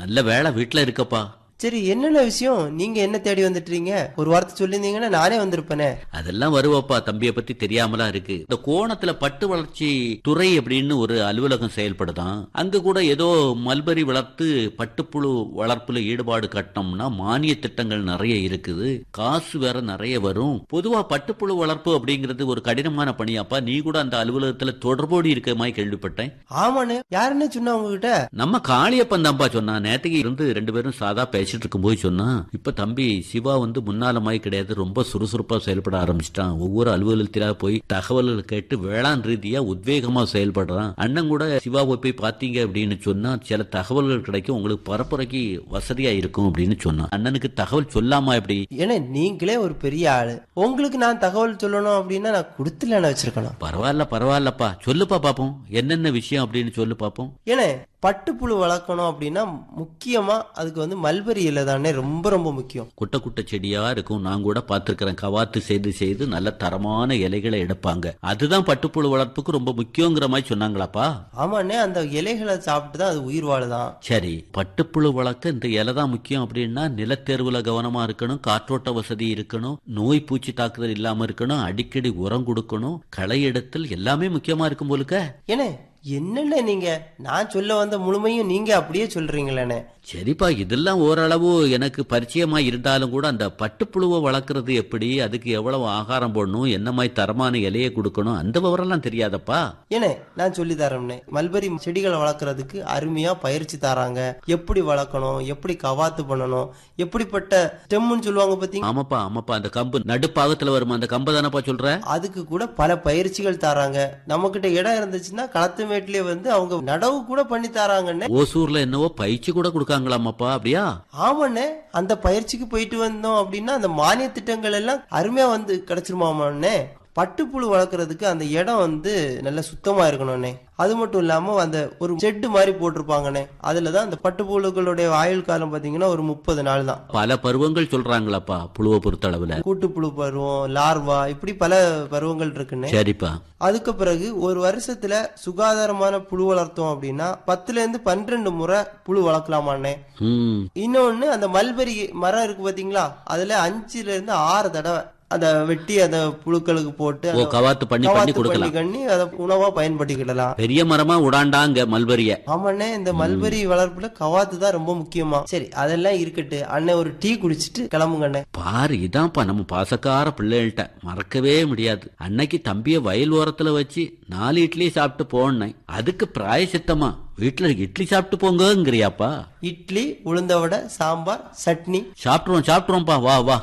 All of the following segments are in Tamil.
நல்ல வேலை வீட்டுல இருக்கப்பா சரி என்னென்ன விஷயம் நீங்க என்ன தேடி வந்துட்டீங்க ஒரு வார்த்தை சொல்லியிருந்தீங்கன்னா நானே வந்திருப்பேனே அதெல்லாம் வருவாப்பா தம்பிய பத்தி தெரியாமலா இருக்கு இந்த கோணத்துல பட்டு வளர்ச்சி துறை அப்படின்னு ஒரு அலுவலகம் செயல்படுதான் அங்க கூட ஏதோ மல்பரி வளர்த்து பட்டுப்புழு வளர்ப்புல ஈடுபாடு கட்டணும்னா மானிய திட்டங்கள் நிறைய இருக்குது காசு வேற நிறைய வரும் பொதுவா பட்டுப்புழு வளர்ப்பு அப்படிங்கிறது ஒரு கடினமான பணியாப்பா நீ கூட அந்த அலுவலகத்துல தொடர்போடு இருக்க மாதிரி கேள்விப்பட்டேன் ஆமாண்ணே யாருன்னு சொன்னா உங்ககிட்ட நம்ம காளியப்பன் தான்ப்பா சொன்னா நேத்துக்கு இருந்து ரெண்டு பேரும் சாதா பேசிட்டு இருக்கும்போது சொன்னா இப்ப தம்பி சிவா வந்து முன்னால மாதிரி கிடையாது ரொம்ப சுறுசுறுப்பா செயல்பட ஆரம்பிச்சிட்டான் ஒவ்வொரு அலுவலகத்தில போய் தகவல்கள் கேட்டு வேளாண் ரீதியா உத்வேகமா செயல்படுறான் அண்ணன் கூட சிவாவை போய் பாத்தீங்க அப்படின்னு சொன்னா சில தகவல்கள் கிடைக்கும் உங்களுக்கு பரப்புரைக்கு வசதியா இருக்கும் அப்படின்னு சொன்னான் அண்ணனுக்கு தகவல் சொல்லாமா எப்படி ஏன்னா நீங்களே ஒரு பெரிய ஆளு உங்களுக்கு நான் தகவல் சொல்லணும் அப்படின்னா நான் கொடுத்துல வச்சிருக்கணும் பரவாயில்ல பரவாயில்லப்பா சொல்லுப்பா பாப்போம் என்னென்ன விஷயம் அப்படின்னு சொல்லு பாப்போம் ஏன்னா பட்டுப்புழு வளர்க்கணும் அப்படின்னா முக்கியமா அதுக்கு வந்து மல்பரி இலை தானே ரொம்ப ரொம்ப முக்கியம் குட்டை குட்டை செடியா இருக்கும் நான் கூட பார்த்திருக்கிறேன் கவாத்து செய்து செய்து நல்ல தரமான இலைகளை எடுப்பாங்க அதுதான் பட்டுப்புழு வளர்ப்புக்கு ரொம்ப முக்கியங்கிற மாதிரி சொன்னாங்களாப்பா ஆமாண்ணே அந்த இலைகளை சாப்பிட்டு தான் அது உயிர் வாழுதான் சரி பட்டுப்புழு வளர்க்க இந்த இலை தான் முக்கியம் அப்படின்னா நிலத்தேர்வுல கவனமா இருக்கணும் காற்றோட்ட வசதி இருக்கணும் நோய் பூச்சி தாக்குதல் இல்லாம இருக்கணும் அடிக்கடி உரம் கொடுக்கணும் களை எடுத்தல் எல்லாமே முக்கியமா இருக்கும் போலுக்க ஏனே என்னென்ன நீங்க நான் சொல்ல வந்த முழுமையும் நீங்க அப்படியே சொல்றீங்களேண்ணே சரிப்பா இதெல்லாம் ஓரளவு எனக்கு பரிச்சயமா இருந்தாலும் கூட அந்த பட்டுப்புழுவை வளர்க்கறது எப்படி அதுக்கு எவ்வளவு ஆகாரம் போடணும் என்ன மாதிரி தரமான இலையை கொடுக்கணும் அந்த விவரம்லாம் தெரியாதப்பா ஏனே நான் சொல்லி தரேன்னே மல்பரி செடிகளை வளர்க்கறதுக்கு அருமையா பயிற்சி தராங்க எப்படி வளர்க்கணும் எப்படி கவாத்து பண்ணணும் எப்படிப்பட்ட ஸ்டெம்னு சொல்லுவாங்க பாத்தீங்க ஆமாப்பா ஆமாப்பா அந்த கம்பு நடுப்பாகத்துல வருமா அந்த கம்பு தானப்பா சொல்ற அதுக்கு கூட பல பயிற்சிகள் தராங்க நம்ம கிட்ட இடம் இருந்துச்சுன்னா களத்து மேட்லயே வந்து அவங்க நடவு கூட பண்ணி தராங்கன்னு ஓசூர்ல என்னவோ பயிற்சி கூட கொடுக்காங்களாமாப்பா அப்படியா ஆமாண்ணே அந்த பயிற்சிக்கு போயிட்டு வந்தோம் அப்படின்னா அந்த மானிய திட்டங்கள் எல்லாம் அருமையா வந்து கிடைச்சிருமாமாண்ணே பட்டுப்புழு வளர்க்கறதுக்கு அந்த இடம் வந்து நல்ல சுத்தமா இருக்கணும்ண்ணே அது மட்டும் இல்லாம அந்த ஒரு செட்டு மாதிரி போட்டிருப்பாங்கண்ணே அதுலதான் அந்த பட்டுப்புழுக்களுடைய ஆயுள் காலம் பாத்தீங்கன்னா ஒரு முப்பது நாள் தான் பல பருவங்கள் சொல்றாங்களாப்பா புழுவை பொறுத்தளவுல கூட்டுப்புழு பருவம் லார்வா இப்படி பல பருவங்கள் இருக்குண்ணே சரிப்பா அதுக்கு பிறகு ஒரு வருஷத்துல சுகாதாரமான புழு வளர்த்தோம் அப்படின்னா பத்துல இருந்து பன்னிரெண்டு முறை புழு வளர்க்கலாமாண்ணே ம் இன்னொன்னு அந்த மல்பெரி மரம் இருக்கு பாத்தீங்களா அதுல அஞ்சுல இருந்து ஆறு தடவை அத வெட்டி அந்த புழுக்களுக்கு போட்டு ஓ அந்த கவாத்து பண்ணி பண்ணி கவாத்து கொடுக்கலாம் பண்ணி அதை உணவா பயன்படுத்திக்கிடலாம் பெரிய மரமா உடாண்டாங்க மல்பரிய ஆமாண்ணே இந்த மல்பெரி வளர்ப்புல கவாத்து தான் ரொம்ப முக்கியமா சரி அதெல்லாம் இருக்கட்டு அண்ணன் ஒரு டீ குடிச்சிட்டு கிளம்புங்கண்ணே பாரு இதான்ப்பா நம்ம பாசக்கார பிள்ளைகள்கிட்ட மறக்கவே முடியாது அன்னைக்கு தம்பிய வயல் ஓரத்துல வச்சு நாலு இட்லி சாப்பிட்டு போனேன் அதுக்கு பிராயசித்தமா வீட்டுல இட்லி சாப்பிட்டு போங்கங்கிறியாப்பா இட்லி உளுந்த வடை சாம்பார் சட்னி சாப்பிட்டுருவோம் சாப்பிட்டுருவோம்ப்பா வா வா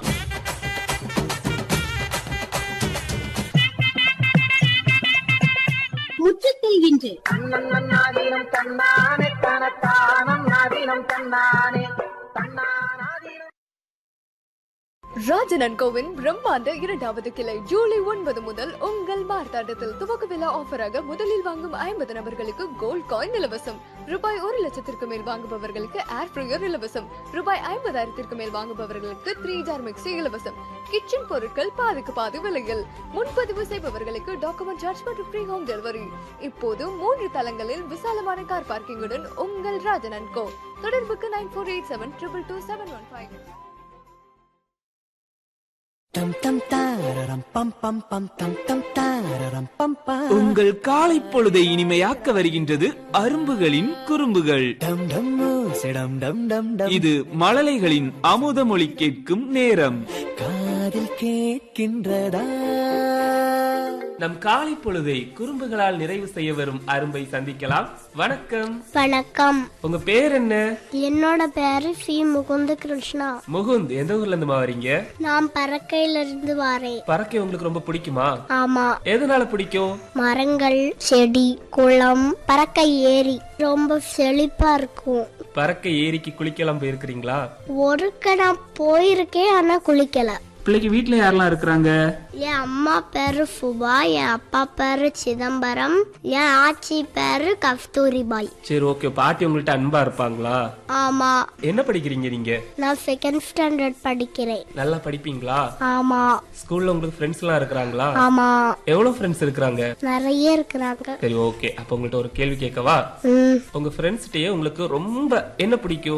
முற்றத்தில் இன்று தன்னன்னாதீனம் தன்னானே தனத்தானம் நாதீனம் தன்னானே தன்னானாதீனம் ராஜனன் கோவின் பிரம்மாண்ட இரண்டாவது கிளை ஜூலை ஒன்பது முதல் உங்கள் மார்த்தாண்டத்தில் துவக்க விழா ஆஃபராக முதலில் வாங்கும் ஐம்பது நபர்களுக்கு கோல்ட் காயின் இலவசம் ரூபாய் ஒரு லட்சத்திற்கு மேல் வாங்குபவர்களுக்கு ஏர் ஃப்ரையர் இலவசம் ரூபாய் ஐம்பதாயிரத்திற்கு மேல் வாங்குபவர்களுக்கு த்ரீ ஜார் மிக்சி இலவசம் கிச்சன் பொருட்கள் பாதிக்கு பாதி விலையில் முன்பதிவு செய்பவர்களுக்கு டாக்குமெண்ட் சார்ஜ் மற்றும் ஃப்ரீ ஹோம் டெலிவரி இப்போது மூன்று தளங்களில் விசாலமான கார் பார்க்கிங்குடன் உங்கள் ராஜனன் கோ தொடர்புக்கு nine four eight seven triple two seven one five Tam tam tararam pam pam pam tam tam tararam pam pam. உங்கள் காலை பொழுதை இனிமையாக்க வருகின்றது அரும்புகளின் குறும்புகள் Dum dum sedam dum dum dum. இது மழலைகளின் அமுத மொழி கேட்கும் நேரம் காதில் கேட்கின்றதா நம் காலை பொழுதை குறும்புகளால் நிறைவு செய்ய வரும் அரும்பை சந்திக்கலாம் வணக்கம் வணக்கம் உங்க பேர் என்ன என்னோட பேரு சி முகுந்த கிருஷ்ணா முகுந்த் எந்த ஊர்ல இருந்து வரீங்க நான் பறக்கையில இருந்து வரேன் பறக்கை உங்களுக்கு ரொம்ப பிடிக்குமா ஆமா எதனால பிடிக்கும் மரங்கள் செடி குளம் பறக்கை ஏரி ரொம்ப செழிப்பா இருக்கும் பறக்கை ஏரிக்கு குளிக்கலாம் போயிருக்கிறீங்களா ஒருக்க நான் போயிருக்கேன் ஆனா குளிக்கல பிள்ளைக்கு வீட்டுல யாரெல்லாம் இருக்கிறாங்க என் அம்மா பேரு சுபா என் அப்பா பேரு சிதம்பரம் என் ஆச்சி பேரு கஸ்தூரி பாய் சரி ஓகே பாட்டி உங்கள்ட்ட அன்பா இருப்பாங்களா ஆமா என்ன படிக்கிறீங்க நீங்க நான் செகண்ட் ஸ்டாண்டர்ட் படிக்கிறேன் நல்லா படிப்பீங்களா ஆமா ஸ்கூல்ல உங்களுக்கு ஃப்ரெண்ட்ஸ் எல்லாம் இருக்கிறாங்களா ஆமா எவ்வளவு ஃப்ரெண்ட்ஸ் இருக்கிறாங்க நிறைய இருக்கிறாங்க சரி ஓகே அப்ப உங்கள்ட்ட ஒரு கேள்வி கேட்கவா ம் உங்க ஃப்ரெண்ட்ஸ்கிட்டயே உங்களுக்கு ரொம்ப என்ன பிடிக்கும்